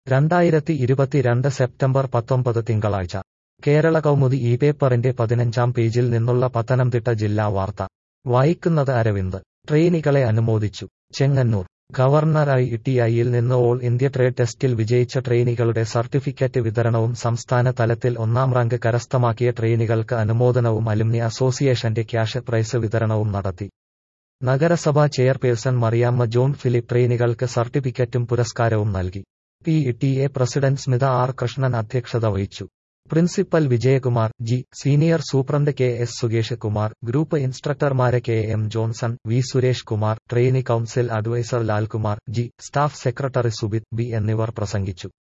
രണ്ടായിരത്തി ഇരുപത്തിരണ്ട് സെപ്റ്റംബർ പത്തൊമ്പത് തിങ്കളാഴ്ച കേരള കൗമുദി ഈ പേപ്പറിന്റെ പതിനഞ്ചാം പേജിൽ നിന്നുള്ള പത്തനംതിട്ട ജില്ലാ വാർത്ത വായിക്കുന്നത് അരവിന്ദ് ട്രെയിനികളെ അനുമോദിച്ചു ചെങ്ങന്നൂർ ഗവർണറായി ഇട്ടിഐയിൽ നിന്ന് ഓൾ ഇന്ത്യ ട്രേഡ് ടെസ്റ്റിൽ വിജയിച്ച ട്രെയിനികളുടെ സർട്ടിഫിക്കറ്റ് വിതരണവും സംസ്ഥാന തലത്തിൽ ഒന്നാം റാങ്ക് കരസ്ഥമാക്കിയ ട്രെയിനികൾക്ക് അനുമോദനവും അലുമിനി അസോസിയേഷന്റെ ക്യാഷ് പ്രൈസ് വിതരണവും നടത്തി നഗരസഭാ ചെയർപേഴ്സൺ മറിയാമ്മ ജോൺ ഫിലിപ്പ് ട്രെയിനികൾക്ക് സർട്ടിഫിക്കറ്റും പുരസ്കാരവും നൽകി P T A president Smitha R Krishnan അധ്യക്ഷത വഹിച്ചു principal Vijayakumar G senior superintendent K S Sukesh Kumar group ഇൻസ്ട്രക്ടർമാരെ K M Johnson V Suresh Kumar trainee council adviser Lalkumar G staff secretary Subith B എന്നിവർ പ്രസംഗിച്ചു